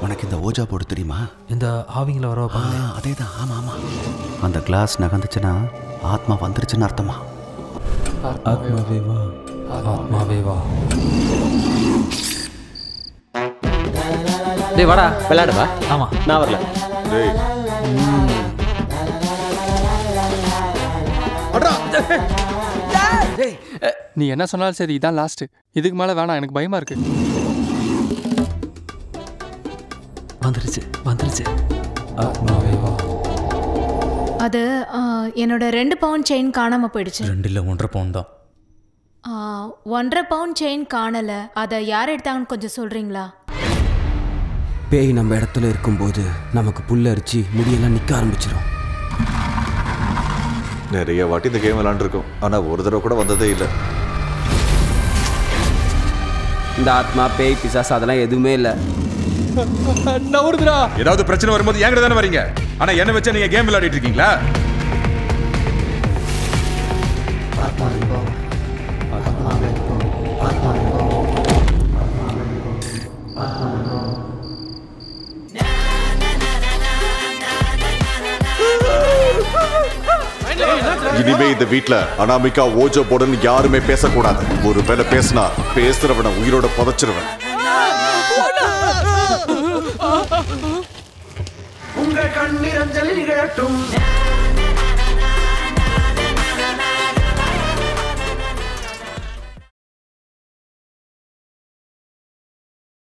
உனக்கு இந்த ouija board தெரியுமா இந்த ஆவிங்கள வர வைப்பாங்க அதே தான் ஆமாம் ஆமாம் அந்த கிளாஸ் நகர்ந்துச்சுன்னா ஆத்மா வந்துருச்சுன்னு அர்த்தமா ஆத்மாவே வா ஆத்மாவே வா டேய் வாடா விளையாடுவா ஆமா நான் வரல டேய் நீ என்ன சொன்னாலும் சரி இதான் லாஸ்ட் இதுக்கு மேல வேணாம் எனக்கு பயமா இருக்கு வந்துருச்சு வந்துருச்சு ஆத்மாவே வா அது ஆ, என்னோட ரெண்டு பவுன் செயின் காணாம போயிடுச்சு ரெண்டு இல்லை ஒன்றரை பவுன் தான் ஆ, ஒன்றரை பவுன் செயின் காணல அதை யார் எடுத்தாங்கன்னு கொஞ்சம் சொல்றீங்களா பேய் நம்ம இடத்துல இருக்கும்போது நமக்கு புல்ல அரிச்சு முடியெல்லாம் நிற்க ஆரம்பிச்சிடும் நிறைய வாட்டி இந்த கேம் விளாண்டுருக்கோம் ஆனா ஒரு தடவை கூட வந்ததே இல்லை இந்த ஆத்மா பேய் பிசாசு அதெல்லாம் எதுவுமே இல்லை நவருதுடா ஏதாவது பிரச்சனை வரும்போது என்கிட்ட தானே வரீங்க ஆனா என்ன வச்சா நீங்க கேம் விளையாடிட்டு இருக்கீங்களா இனிமே இந்த வீட்ல அனாமிகா ஓஜோ போடுன்னு யாருமே பேசக்கூடாது ஒரு வேளை பேசினா பேசுறவனை உயிரோட புதைச்சிருவேன் உங்கள் கண்ணிரஞ்சல் நிகழட்டும்